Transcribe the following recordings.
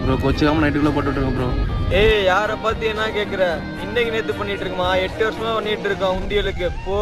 Bro கொச்சிக்காம நைட்டுக்குள்ளே போட்டு விட்ருங்க bro ஏய் யாரை பார்த்து என்ன கேட்குற இன்னைக்கு நேற்று பண்ணிட்டு இருக்குமா எட்டு வருஷமா பண்ணிட்டு இருக்கான் உண்டியலுக்கு போ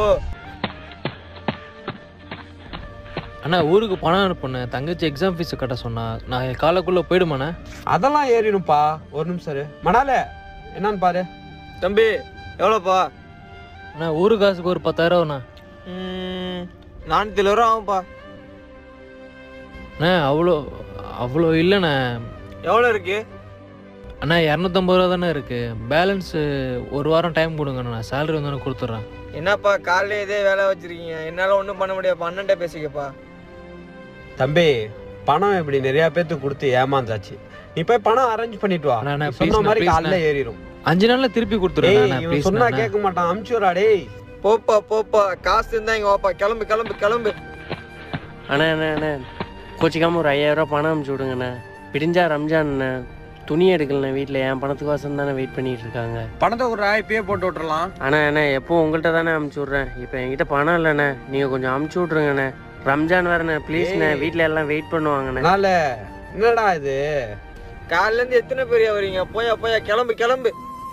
அண்ணா ஊருக்கு பணம் அனுப்புனேன் தங்கச்சி எக்ஸாம் ஃபீஸ் கட்ட சொன்னா நான் காலைக்குள்ளே போயிடுமாண்ணே அதெல்லாம் ஏறிடும்ப்பா ஒரு நிமிஷம் இரு மணாலே என்னன்னு பாரு தம்பி எவ்வளோப்பா அண்ணா ஊரு காசுக்கு ஒரு பத்தாயிரம் அண்ணா ம், நானூத்தி எழுபது ரூபா ஆகும்ப்பா அண்ணா அவ்வளோ அவ்வளோ இல்லைண்ணே எவ்வளோ இருக்கு அண்ணா இரநூத்தம்பது ரூபா தானே இருக்கு பேலன்ஸ் ஒரு வாரம் டைம் கொடுங்கண்ணா நான் சேலரி வந்தோடனே கொடுத்துட்றேன் என்னப்பா காலையில இதே வேலை வச்சிருக்கீங்க என்னால ஒன்றும் பண்ண முடியாதுப்பா அண்ணன்ட்ட பேசிக்கப்பா தம்பி பணம் இப்படி நிறைய பேத்துக்கு கொடுத்து ஏமாந்தாச்சு நீ போய் பணம் அரேஞ்ச் பண்ணிட்டு வா அண்ணா, அண்ணா, நீ சொன்ன please மாதிரி அண்ணா, காலைல ஏறிடும் அஞ்சு நாள்ல திருப்பி டேய் கொடுத்துருவேன் இவன் ப்ளீஸ் சொன்னா கேட்க மாட்டான் அமுச்சுடா டேய் போப்பா போப்பா காசு இருந்தா இங்க வாப்பா கிளம்பு கிளம்பு கிளம்பு அண்ணா அண்ணா அண்ணா கோச்சிக்காம ஒரு ஐயாயிரம் ரூபாய் பணம் அனுப்பிச்சி விடுங்கண்ணே பிடிஞ்சா ரம்ஜான் அண்ணே துணி எடுக்கலண்ணே வீட்டில் என் பணத்துக்கோசம் தானே வெயிட் பண்ணிட்டு இருக்காங்க பணத்தை ஒரு இப்பயே போட்டு விட்டுறலாம் அண்ணா அண்ணா எப்போ உங்கள்கிட்ட தானே அமுச்சு விட்றேன் இப்போ என்கிட்ட பணம் இல்லைண்ணே நீங்கள் கொஞ்சம் அமுச்சு விட்ருங்கண்ணே ரம்ஜான் வேறண்ணே ப்ளீஸ்ண்ணே ஏய். வீட்டில் எல்லாம் வெயிட் பண்ணுவாங்கண்ணே அதனால என்னடா இது காலையில இருந்து எத்தனை பேர் வரீங்க போயா போயா கிளம்பு கிளம்பு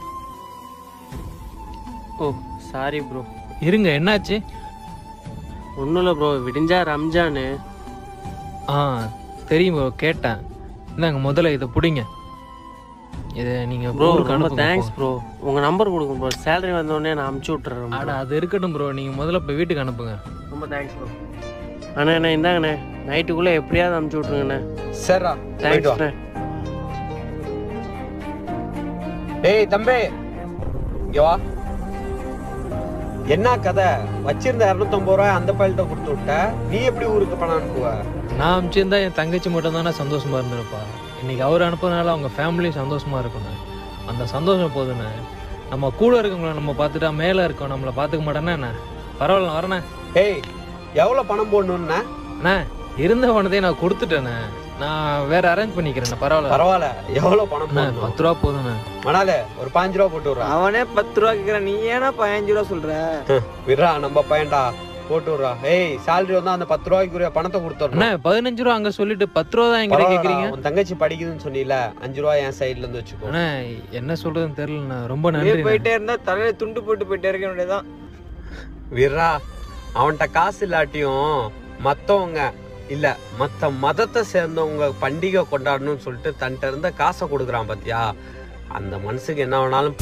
ஓ சாரி ப்ரோ இருங்க என்னாச்சு ஒன்றும் இல்லை ப்ரோ விடிஞ்சா ரம்ஜானு ஆ தெரியும் bro, கேட்டேன் இந்தாங்க முதல்ல இதை பிடிங்க இதை நீங்க ப்ரோ ஊருக்கு ரொம்ப அனுப்புங்க தேங்க்ஸ் போ. ப்ரோ உங்கள் நம்பர் கொடுங்க ப்ரோ சேலரி வந்தோடனே நான் அமுச்சு விட்டுறேன் அட bro. அது இருக்கட்டும் ப்ரோ நீங்க முதல்ல போய் வீட்டுக்கு அனுப்புங்க ரொம்ப தேங்க்ஸ் ப்ரோ அண்ணா அண்ணா இந்தாங்கண்ணே நைட்டுக்குள்ளே எப்படியாவது அமுச்சு விட்ருங்கண்ணே சரிடா போயிட்டு வா தேங்க்ஸ்ண்ணே டேய் தம்பி இங்க வா என்ன கதை வச்சிருந்த இரநூத்தம்பது ரூபாய் அந்த பையல்கிட்ட கொடுத்து விட்ட நீ எப்படி ஊருக்கு பணம் அனுப்புவ நான் அனுப்பிச்சிருந்தா என் தங்கச்சி மட்டும் தானே சந்தோஷமா இருந்திருப்பா இன்னைக்கு அவர் அனுப்புறதுனால அவங்க ஃபேமிலியும் சந்தோஷமா இருக்கணும் அந்த சந்தோஷம் போதுண்ணே நம்ம கூட இருக்கவங்கள நம்ம பார்த்துட்டா மேலே இருக்கோம் நம்மளை பார்த்துக்க மாட்டேன்னா என்ன பரவாயில்ல நான் வரேண்ணே டேய் எவ்வளவு பணம் போடணும்னா அண்ணா இருந்த பணத்தையும் நான் கொடுத்துட்டேண்ணே நான் வேற அரேஞ்ச் பண்ணிக்கிறேண்ணே பரவாயில்ல பரவாயில்ல எவ்வளவு பணம் அண்ணா போடணும் பத்து ரூபா போதுண்ணே மணாலே ஒரு பாஞ்சு ரூபா போட்டு விட்றா அவனே பத்து ரூபா கேக்குறான் நீ ஏன்னா பதினஞ்சு ரூபா சொல்ற விடுறா நம்ம பையன்டா போட்டு விட்றா ஏய் சேலரி வந்தா அந்த பத்து ரூபாய்க்குரிய பணத்தை அண்ணா கொடுத்துடணும் பதினஞ்சு ரூபா அங்க சொல்லிட்டு பத்து ரூபா தான் என்கிட்ட கேக்குறீங்க உன் தங்கச்சி படிக்குதுன்னு சொன்னீல அஞ்சு ரூபா என் சைடுல இருந்து வச்சுக்கோ அண்ணா என்ன சொல்றதுன்னு தெரியலண்ணா ரொம்ப அப்படியே நன்றி போயிட்டே இருந்தா தலையில துண்டு போட்டு போயிட்டே இருக்க வேண்டியதான் விட்றா அவன்கிட்ட காசு இல்லாட்டியும் மத்தவங்க இல்ல மத்த மதத்தை சேர்ந்தவங்க பண்டிகை கொண்டாடணும்னு சொல்லிட்டு தன்கிட்ட இருந்த காசை கொடுக்குறான் பாத்தியா அந்த மனசுக்கு என்ன வேணாலும்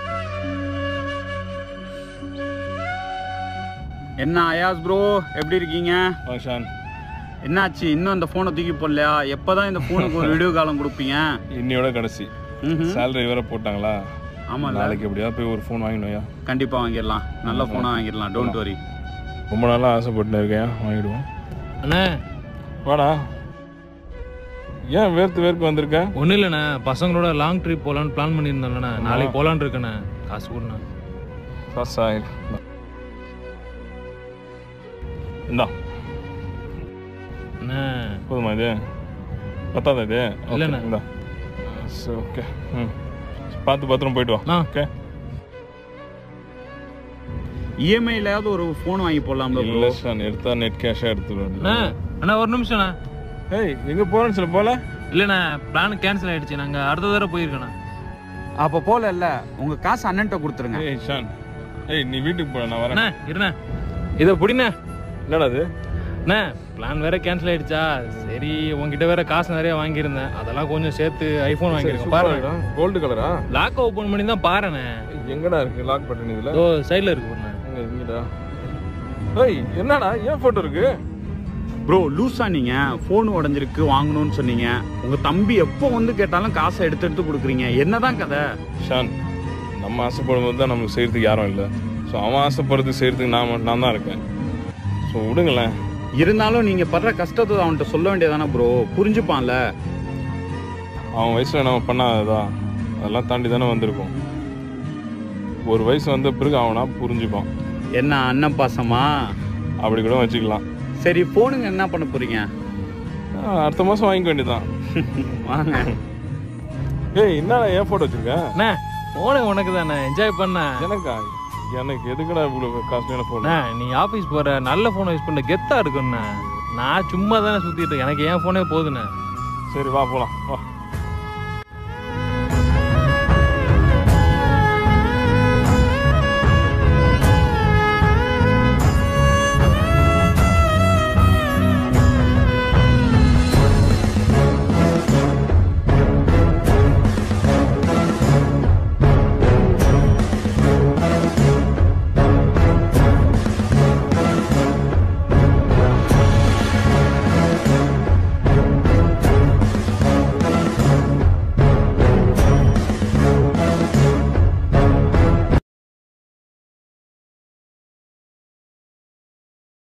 என்ன அயாஸ் ப்ரோ எப்படி இருக்கீங்க ஷான் என்னாச்சு இன்னும் இந்த ஃபோனை தூக்கி போடலையா எப்பதான் இந்த ஃபோனுக்கு ஒரு வீடியோ காலம் கொடுப்பீங்க இன்னையோட கடைசி ம்ஹும். சேலரி வேற போட்டாங்களா ஆமால்ல நாளைக்கு எப்படியாவது போய் ஒரு ஃபோன் வாங்கினோயா கண்டிப்பா வாங்கிடலாம் நல்ல ஃபோனா வாங்கிடலாம் டோன்ட் வரி ரொம்ப நாளா ஆசைப்பட்டு இருக்கேன் வாங்கிடுவோம் அண்ணா வாடா ஏன் வேர்த்து வேர்க்கு வந்திருக்க ஒன்றும் இல்லைண்ணே பசங்களோட லாங் ட்ரிப் போகலான்னு பிளான் பண்ணியிருந்தேன்ண்ணே நாளைக்கு போகலான்னு இருக்கேண்ணே காசு கொடுண்ணே ஃபர்ஸ்ட் ஆயில் இந்தா அண்ணே போதுமா இது பத்தாதா இது இல்லைண்ணே. இந்தா சரி ஓகே ம் பார்த்து பத்திரம் போயிட்டு வா ஆ. ஓகே இஎம்ஐலயாவது ஒரு ஃபோன் வாங்கி போடலாம்ல ப்ரோ இல்லை ஷான் எடுத்தா நெட் கேஷாக அண்ணா எடுத்துருவேன் அண்ணா ஒரு நிமிஷம்ண்ணா ஏய் எங்கே போகிறேன்னு சொல்ல போல இல்லைண்ணா பிளான் கேன்சல் ஆயிடுச்சு நாங்கள் அடுத்த தடவை போயிருக்கேண்ணா அப்ப போல இல்ல உங்க காசு அண்ணன்ட்ட கொடுத்துருங்க ஏய் ஷான் ஏய் நீ வீட்டுக்கு போட நான் வரேன் அண்ணா இருண்ணே இதை பிடிண்ணே என்னடா அது அண்ணா பிளான் வேற கேன்சல் ஆயிடுச்சா சரி உங்ககிட்ட வேற காசு நிறைய வாங்கியிருந்தேன் அதெல்லாம் கொஞ்சம் சேர்த்து ஐஃபோன் வாங்கியிருக்கேன் பாருங்க கோல்டு கலரா லாக் ஓப்பன் பண்ணி தான் பாருண்ணே எங்கடா இருக்கு லாக் பட்டன் இதுல ஓ சைடில் இருக்கு பாருண்ணே எங்க இங்கடா ஏய் என்னடா ஏன் போட்டோ இருக்கு ப்ரோ லூஸா நீங்க ஃபோன் உடஞ்சிருக்கு வாங்கணும்னு சொன்னீங்க உங்க தம்பி எப்போ வந்து கேட்டாலும் காசை எடுத்து எடுத்து கொடுக்குறீங்க என்னதான் கதை ஷான் நம்ம ஆசைப்படும் போது தான் நமக்கு செய்யறதுக்கு யாரும் இல்லை ஸோ அவன் ஆசைப்படுறது செய்யறதுக்கு நான் மட்டும் நான் தான் இருக்கேன் ஸோ விடுங்களேன் இருந்தாலும் நீங்க படுற கஷ்டத்தை அவன்கிட்ட சொல்ல வேண்டியதானே ப்ரோ புரிஞ்சுப்பான்ல அவன் வயசுல நம்ம பண்ணாததா அதெல்லாம் தாண்டி தானே வந்திருக்கோம் ஒரு வயசு வந்த பிறகு அவனா புரிஞ்சுப்பான் என்ன அண்ணன் பாசமா அப்படி கூட வச்சுக்கலாம் சரி போனுங்க என்ன பண்ண போறீங்க ஆ, அடுத்த மாசம் வாங்கிக்க வேண்டியதான் வாங்க ஏய் என்னடா ஏன் போட்டோ வச்சிருக்க அண்ணா போனே உனக்கு தானே என்ஜாய் பண்ண எனக்கா எனக்கு எதுக்குடா இவ்வளோ காஸ்ட்லியான ஃபோன் அண்ணா நீ ஆஃபீஸ் போற நல்ல ஃபோனை யூஸ் பண்ண கெத்தா இருக்குண்ணே நான் சும்மா தானே சுத்திட்டு இருக்கேன். எனக்கு என் ஃபோனே போதுண்ணே சரி வா போலாம் வா